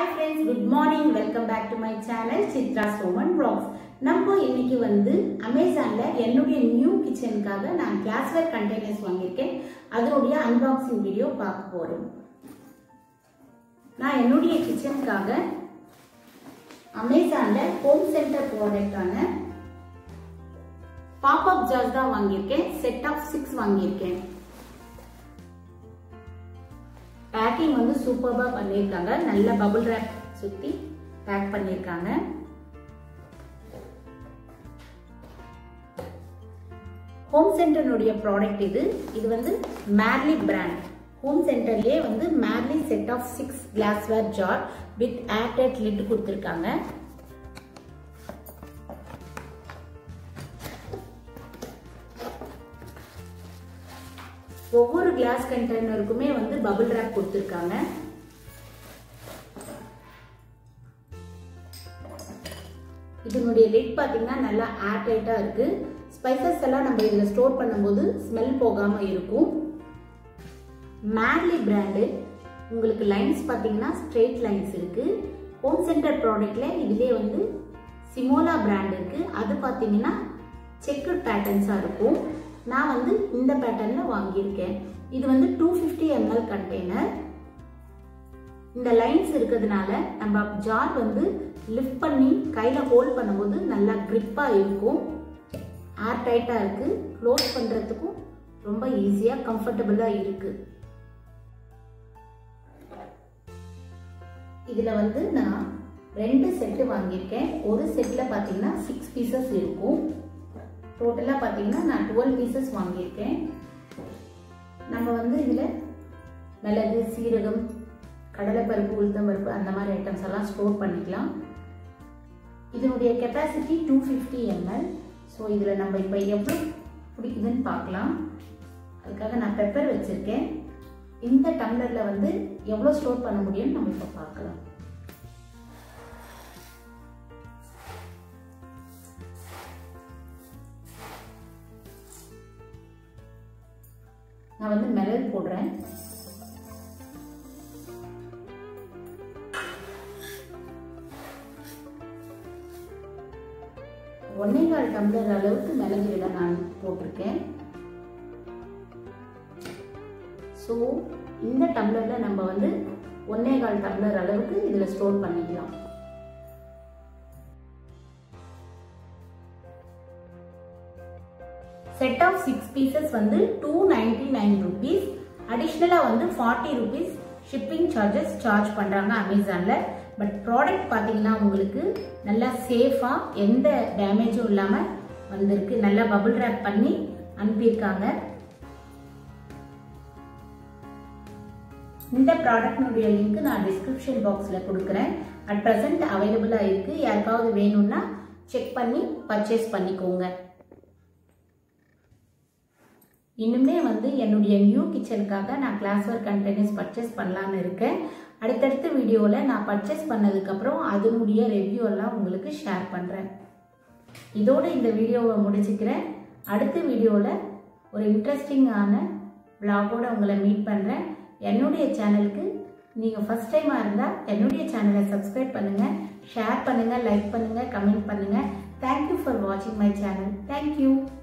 hi friends good morning welcome back to my channel Chitra Soman vlogs நம்ம இன்னைக்கு வந்து அமேசான்ல என்னுடைய நியூ கிச்சனுக்காக நான் கிளாஸ்வேர் கண்டெய்னர்ஸ் வாங்கியிருக்கேன் அதனுடைய அன்பாக்சிங் வீடியோ பார்க்க போறோம் நான் என்னுடைய கிச்சனுக்காக அமேசான்ல ஹோம் சென்டர் ப்ராடக்டான பாப்அப் ஜார்ஸ் தான் வாங்கியிருக்கேன் செட் ஆஃப் சிக்ஸ் வாங்கியிருக்கேன் பேக்கிங் வந்து சூப்பர்பா பண்ணியிருக்காங்க நல்ல பபுள் ரேப் சுத்தி பேக் பண்ணியிருக்காங்க ஹோம் சென்டர்னுடைய ப்ராடக்ட் இது இது வந்து மேர்லி பிராண்ட் ஹோம் சென்டர்லயே வந்து Marly set of six glassware jar with airtight lid கொடுத்துருக்காங்க ஒவ்வொரு கிளாஸ் கண்டெய்னருக்குமே வந்து பபிள் ரேப் கொடுத்துருக்காங்க இதனுடைய லிட் பார்த்தீங்கன்னா நல்லா ஏர் டைட்டாக இருக்கு ஸ்பைசஸ் எல்லாம் நம்ம இதில் ஸ்டோர் பண்ணும்போது ஸ்மெல் போகாமல் இருக்கும் மேர்லி பிராண்டு உங்களுக்கு லைன்ஸ் பார்த்தீங்கன்னா ஸ்ட்ரெயிட் லைன்ஸ் இருக்கு ஹோம் சென்டர் ப்ராடக்ட்ல இதுலேயே வந்து சிமோலா பிராண்ட் இருக்கு அது பார்த்தீங்கன்னா செக்கட் பேட்டர்ன்ஸாக இருக்கும் நான் வந்து இந்த பேட்டர்னில் வாங்கியிருக்கேன் இது வந்து டூ ஃபிஃப்டி எம்எல் கண்டெய்னர் இந்த லைன்ஸ் இருக்கிறதுனால நம்ம ஜார் வந்து லிஃப்ட் பண்ணி கையில் ஹோல்ட் பண்ணும்போது நல்லா க்ரிப்பாக இருக்கும் ஏர் டைட்டாக இருக்குது க்ளோஸ் பண்ணுறதுக்கும் ரொம்ப ஈஸியாக கம்ஃபர்டபுளாக இருக்குது இதில் வந்து நான் ரெண்டு செட்டு வாங்கியிருக்கேன் ஒரு செட்டில் பார்த்தீங்கன்னா சிக்ஸ் பீசஸ் இருக்கும் டோட்டலாக பார்த்தீங்கன்னா நான் டுவெல் பீசஸ் வாங்கியிருக்கேன் நம்ம வந்து இதில் மிளகு சீரகம் கடலைப்பருப்பு உளுத்தம்பருப்பு அந்த மாதிரி ஐட்டம்ஸ் எல்லாம் ஸ்டோர் பண்ணிக்கலாம் இதனுடைய capacity two fifty ml so இதில் நம்ம இப்போ எவ்வளோ பிடிக்குதுன்னு பார்க்கலாம் அதுக்காக நான் பெப்பர் வச்சுருக்கேன் இந்த டம்ளரில் வந்து எவ்வளோ ஸ்டோர் பண்ண முடியும்னு நம்ம இப்போ பார்க்கலாம் நான் வந்து மிளகு போடுறேன் ஒன்னே கால் டம்ளர் அளவுக்கு மிளகு இதில் நான் போட்டிருக்கேன் ஸோ இந்த டம்ளரில் நம்ம வந்து ஒன்னே கால் டம்ளர் அளவுக்கு இதில் ஸ்டோர் பண்ணிக்கலாம் செட் ஆஃப் சிக்ஸ் பீசஸ் வந்து டூ நைன்டி நைன் ருபீஸ் அடிஷ்னலாக வந்து forty rupees shipping charges charge பண்ணுறாங்க அமேசானில் பட் ப்ராடக்ட் பார்த்தீங்கன்னா உங்களுக்கு நல்லா சேஃபாக எந்த டேமேஜும் இல்லாமல் வந்திருக்கு நல்லா பபுள் ரேப் பண்ணி அனுப்பியிருக்காங்க இந்த ப்ராடக்ட்னுடைய லிங்க் நான் டிஸ்கிரிப்ஷன் பாக்ஸில் கொடுக்குறேன் அட் ப்ரெசென்ட் அவைலபிளாக இருக்குது யாருக்காவது வேணும்னா செக் பண்ணி பர்ச்சேஸ் பண்ணிக்கோங்க இன்னுமே வந்து என்னுடைய நியூ கிச்சனுக்காக நான் கிளாஸ்வேர் கண்டெய்னர்ஸ் பர்ச்சேஸ் பண்ணலான்னு இருக்கேன் அடுத்தடுத்த வீடியோவில் நான் பர்ச்சேஸ் பண்ணதுக்கப்புறம் அதனுடைய ரிவ்யூ எல்லாம் உங்களுக்கு ஷேர் பண்ணுறேன் இதோடு இந்த வீடியோவை முடிச்சுக்கிறேன் அடுத்த வீடியோவில் ஒரு இன்ட்ரெஸ்டிங்கான விலாகோடு உங்களை மீட் பண்ணுறேன் என்னுடைய சேனலுக்கு நீங்கள் ஃபஸ்ட் டைமாக இருந்தால் என்னுடைய சேனலை சப்ஸ்கிரைப் பண்ணுங்கள் ஷேர் பண்ணுங்கள் லைக் பண்ணுங்கள் கமெண்ட் பண்ணுங்கள் தேங்க்யூ ஃபார் வாட்சிங் மை சேனல் தேங்க்யூ